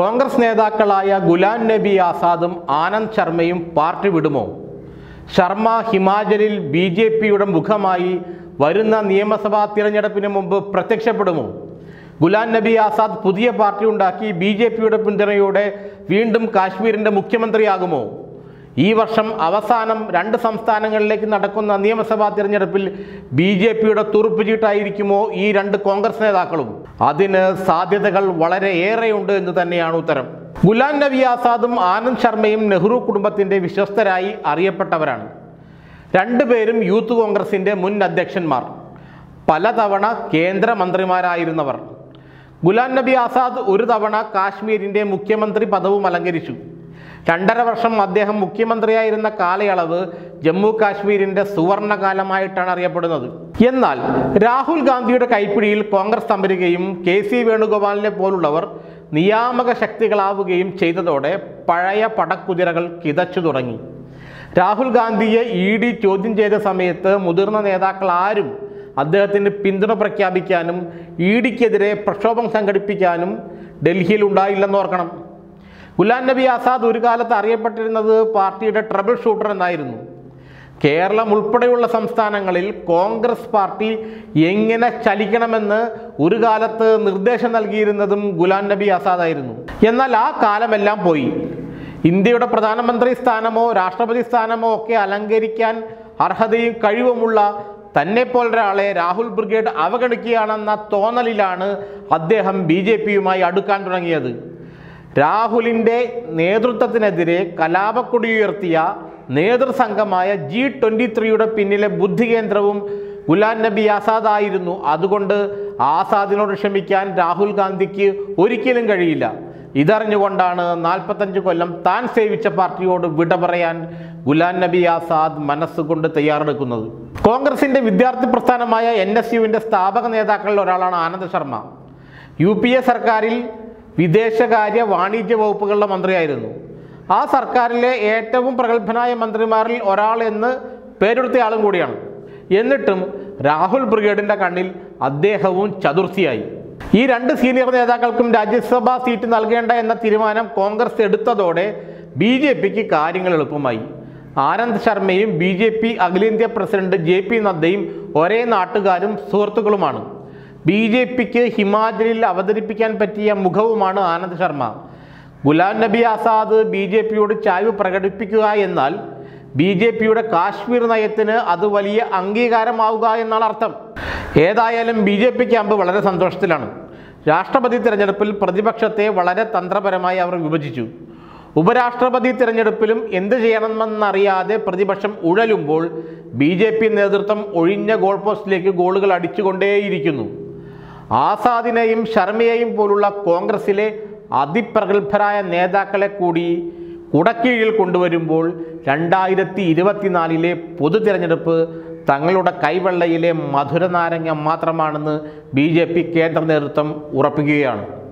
കോൺഗ്രസ് നേതാക്കളായ ഗുലാം നബി ആസാദും ആനന്ദ് ശർമ്മയും പാർട്ടി വിടുമോ ശർമ്മ ഹിമാചലിൽ ബി ജെ പിയുടെ മുഖമായി വരുന്ന നിയമസഭാ തിരഞ്ഞെടുപ്പിന് മുമ്പ് പ്രത്യക്ഷപ്പെടുമോ ഗുലാം നബി ആസാദ് പുതിയ പാർട്ടി ഉണ്ടാക്കി ബി ജെ പിയുടെ പിന്തുണയോടെ വീണ്ടും കാശ്മീരിൻ്റെ മുഖ്യമന്ത്രിയാകുമോ ഈ വർഷം അവസാനം രണ്ട് സംസ്ഥാനങ്ങളിലേക്ക് നടക്കുന്ന നിയമസഭാ തിരഞ്ഞെടുപ്പിൽ ബി ജെ പിയുടെ തുറുപ്പുചീട്ടായിരിക്കുമോ ഈ രണ്ട് കോൺഗ്രസ് നേതാക്കളും അതിന് സാധ്യതകൾ വളരെ ഏറെയുണ്ട് എന്ന് തന്നെയാണ് ഉത്തരം ഗുലാം നബി ആസാദും ആനന്ദ് ശർമ്മയും നെഹ്റു കുടുംബത്തിന്റെ വിശ്വസ്തരായി അറിയപ്പെട്ടവരാണ് രണ്ടുപേരും യൂത്ത് കോൺഗ്രസിന്റെ മുൻ അധ്യക്ഷന്മാർ പലതവണ കേന്ദ്രമന്ത്രിമാരായിരുന്നവർ ഗുലാം നബി ആസാദ് ഒരു തവണ കാശ്മീരിന്റെ മുഖ്യമന്ത്രി പദവും അലങ്കരിച്ചു രണ്ടര വർഷം അദ്ദേഹം മുഖ്യമന്ത്രിയായിരുന്ന കാലയളവ് ജമ്മു കാശ്മീരിന്റെ സുവർണകാലമായിട്ടാണ് അറിയപ്പെടുന്നത് എന്നാൽ രാഹുൽ ഗാന്ധിയുടെ കൈപ്പിടിയിൽ കോൺഗ്രസ് തമ്പരുകയും കെ സി വേണുഗോപാലിനെ പോലുള്ളവർ നിയാമക ശക്തികളാവുകയും ചെയ്തതോടെ പഴയ പടക്കുതിരകൾ കിതച്ചു തുടങ്ങി രാഹുൽ ഗാന്ധിയെ ഇ ഡി ചോദ്യം ചെയ്ത സമയത്ത് മുതിർന്ന നേതാക്കൾ ആരും അദ്ദേഹത്തിന് പിന്തുണ പ്രഖ്യാപിക്കാനും ഇ ഡിക്കെതിരെ പ്രക്ഷോഭം സംഘടിപ്പിക്കാനും ഡൽഹിയിൽ ഉണ്ടായില്ലെന്ന് ഓർക്കണം ഗുലാം നബി ആസാദ് ഒരു കാലത്ത് അറിയപ്പെട്ടിരുന്നത് പാർട്ടിയുടെ ട്രബിൾ ഷൂട്ടർ എന്നായിരുന്നു കേരളം ഉൾപ്പെടെയുള്ള സംസ്ഥാനങ്ങളിൽ കോൺഗ്രസ് പാർട്ടി എങ്ങനെ ചലിക്കണമെന്ന് ഒരു കാലത്ത് നിർദ്ദേശം നൽകിയിരുന്നതും ഗുലാം നബി ആസാദ് ആയിരുന്നു എന്നാൽ ആ കാലമെല്ലാം പോയി ഇന്ത്യയുടെ പ്രധാനമന്ത്രി സ്ഥാനമോ രാഷ്ട്രപതി സ്ഥാനമോ ഒക്കെ അലങ്കരിക്കാൻ അർഹതയും കഴിവുമുള്ള തന്നെ പോലൊരാളെ രാഹുൽ ബ്രിഗേഡ് അവഗണിക്കുകയാണെന്ന തോന്നലിലാണ് അദ്ദേഹം ബി ജെ പിയുമായി അടുക്കാൻ തുടങ്ങിയത് രാഹുലിൻ്റെ നേതൃത്വത്തിനെതിരെ കലാപക്കൊടി ഉയർത്തിയ നേതൃസംഘമായ ജി ട്വൻ്റി ത്രീയുടെ പിന്നിലെ ബുദ്ധികേന്ദ്രവും ഗുലാം നബി ആസാദ് ആയിരുന്നു അതുകൊണ്ട് ആസാദിനോട് ക്ഷമിക്കാൻ രാഹുൽ ഗാന്ധിക്ക് ഒരിക്കലും കഴിയില്ല ഇതറിഞ്ഞുകൊണ്ടാണ് നാൽപ്പത്തഞ്ച് കൊല്ലം താൻ സേവിച്ച പാർട്ടിയോട് വിട പറയാൻ ഗുലാം നബി ആസാദ് മനസ്സുകൊണ്ട് തയ്യാറെടുക്കുന്നത് കോൺഗ്രസിന്റെ വിദ്യാർത്ഥി പ്രസ്ഥാനമായ എൻ എസ് യുവിൻ്റെ സ്ഥാപക നേതാക്കളിൽ ഒരാളാണ് Anand Sharma U P A സർക്കാരിൽ വിദേശകാര്യ വാണിജ്യ വകുപ്പുകളുടെ മന്ത്രിയായിരുന്നു ആ സർക്കാരിലെ ഏറ്റവും പ്രഗത്ഭനായ മന്ത്രിമാരിൽ ഒരാൾ എന്ന് പേരെടുത്ത ആളും കൂടിയാണ് എന്നിട്ടും രാഹുൽ ബ്രിഗേഡിൻ്റെ കണ്ണിൽ അദ്ദേഹവും ചതുർത്ഥിയായി ഈ രണ്ട് സീനിയർ നേതാക്കൾക്കും രാജ്യസഭാ സീറ്റ് നൽകേണ്ട എന്ന തീരുമാനം കോൺഗ്രസ് എടുത്തതോടെ ബി ജെ പിക്ക് കാര്യങ്ങൾ എളുപ്പമായി ആനന്ദ് ശർമ്മയും ബി ജെ പി അഖിലേന്ത്യാ പ്രസിഡന്റ് ജെ പി നദ്ദയും ഒരേ നാട്ടുകാരും സുഹൃത്തുക്കളുമാണ് ബി ജെ പിക്ക് ഹിമാചലിൽ അവതരിപ്പിക്കാൻ പറ്റിയ മുഖവുമാണ് ആനന്ദ് ശർമ്മ ഗുലാം നബി ആസാദ് ബി ജെ പിയോട് ചായ്വ് പ്രകടിപ്പിക്കുക എന്നാൽ ബി ജെ പിയുടെ കാശ്മീർ നയത്തിന് അത് വലിയ അംഗീകാരമാവുക എന്നാണ് അർത്ഥം ഏതായാലും ബി ജെ പി ക്യാമ്പ് വളരെ സന്തോഷത്തിലാണ് രാഷ്ട്രപതി തിരഞ്ഞെടുപ്പിൽ പ്രതിപക്ഷത്തെ വളരെ തന്ത്രപരമായി അവർ വിഭജിച്ചു ഉപരാഷ്ട്രപതി തിരഞ്ഞെടുപ്പിലും എന്ത് ചെയ്യണമെന്നറിയാതെ പ്രതിപക്ഷം ഉഴലുമ്പോൾ ബി ജെ പി നേതൃത്വം ഒഴിഞ്ഞ ഗോൾ പോസ്റ്റിലേക്ക് ഗോളുകൾ അടിച്ചുകൊണ്ടേയിരിക്കുന്നു ആസാദിനെയും ശർമ്മയെയും പോലുള്ള കോൺഗ്രസിലെ അതിപ്രഗത്ഭരായ നേതാക്കളെ കൂടി കുടക്കീഴിൽ കൊണ്ടുവരുമ്പോൾ രണ്ടായിരത്തി ഇരുപത്തിനാലിലെ പൊതു തിരഞ്ഞെടുപ്പ് തങ്ങളുടെ കൈവെള്ളയിലെ മധുരനാരങ്ങ മാത്രമാണെന്ന് ബി ജെ പി കേന്ദ്ര നേതൃത്വം ഉറപ്പിക്കുകയാണ്